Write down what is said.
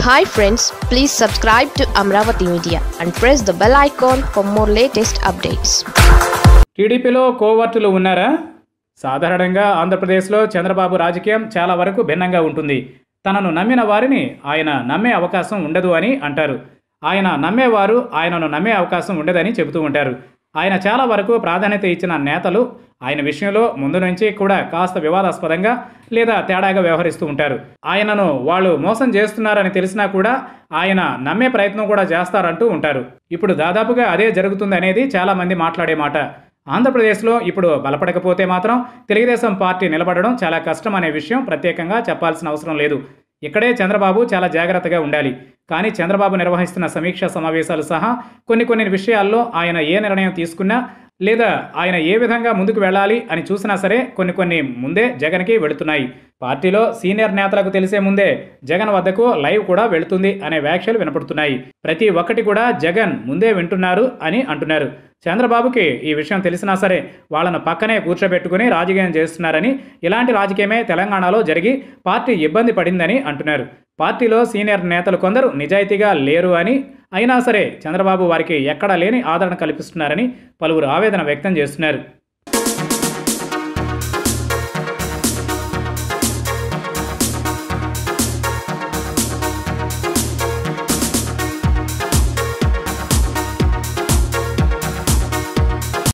hi friends please subscribe to Amaravati media and press the bell icon for more latest updates టీడీపీలో కోవర్టులు ఉన్నారా సాధారణంగా ఆంధ్రప్రదేశ్లో చంద్రబాబు రాజకీయం చాలా వరకు భిన్నంగా ఉంటుంది తనను నమ్మిన వారిని ఆయన నమ్మే అవకాశం ఉండదు అని అంటారు ఆయన నమ్మేవారు ఆయనను నమ్మే అవకాశం ఉండదని చెబుతూ ఉంటారు ఆయన చాలా వరకు ప్రాధాన్యత ఇచ్చిన నేతలు ఆయన విషయంలో ముందు నుంచి కూడా కాస్త వివాదాస్పదంగా లేదా తేడాగా వ్యవహరిస్తూ ఉంటారు ఆయనను వాళ్ళు మోసం చేస్తున్నారని తెలిసినా కూడా ఆయన నమ్మే ప్రయత్నం కూడా చేస్తారంటూ ఉంటారు ఇప్పుడు దాదాపుగా అదే జరుగుతుంది అనేది చాలామంది మాట్లాడే మాట ఆంధ్రప్రదేశ్లో ఇప్పుడు బలపడకపోతే మాత్రం తెలుగుదేశం పార్టీ నిలబడడం చాలా కష్టం అనే విషయం ప్రత్యేకంగా చెప్పాల్సిన అవసరం లేదు ఇక్కడే చంద్రబాబు చాలా జాగ్రత్తగా ఉండాలి కానీ చంద్రబాబు నిర్వహిస్తున్న సమీక్షా సమావేశాలు సహా కొన్ని కొన్ని విషయాల్లో ఆయన ఏ నిర్ణయం తీసుకున్నా లేదా ఆయన ఏ విధంగా ముందుకు వెళ్ళాలి అని చూసినా సరే కొన్ని కొన్ని ముందే జగన్కి వెళుతున్నాయి పార్టీలో సీనియర్ నేతలకు తెలిసే ముందే జగన్ వద్దకు లైవ్ కూడా వెళుతుంది అనే వ్యాఖ్యలు వినపడుతున్నాయి ప్రతి ఒక్కటి కూడా జగన్ ముందే వింటున్నారు అని అంటున్నారు చంద్రబాబుకి ఈ విషయం తెలిసినా సరే వాళ్ళను పక్కనే కూర్చోబెట్టుకుని రాజకీయం చేస్తున్నారని ఇలాంటి రాజకీయమే తెలంగాణలో జరిగి పార్టీ ఇబ్బంది పడిందని అంటున్నారు పార్టీలో సీనియర్ నేతలు కొందరు నిజాయితీగా లేరు అని అయినా సరే చంద్రబాబు వారికి ఎక్కడా లేని ఆదరణ కల్పిస్తున్నారని పలువురు ఆవేదన వ్యక్తం చేస్తున్నారు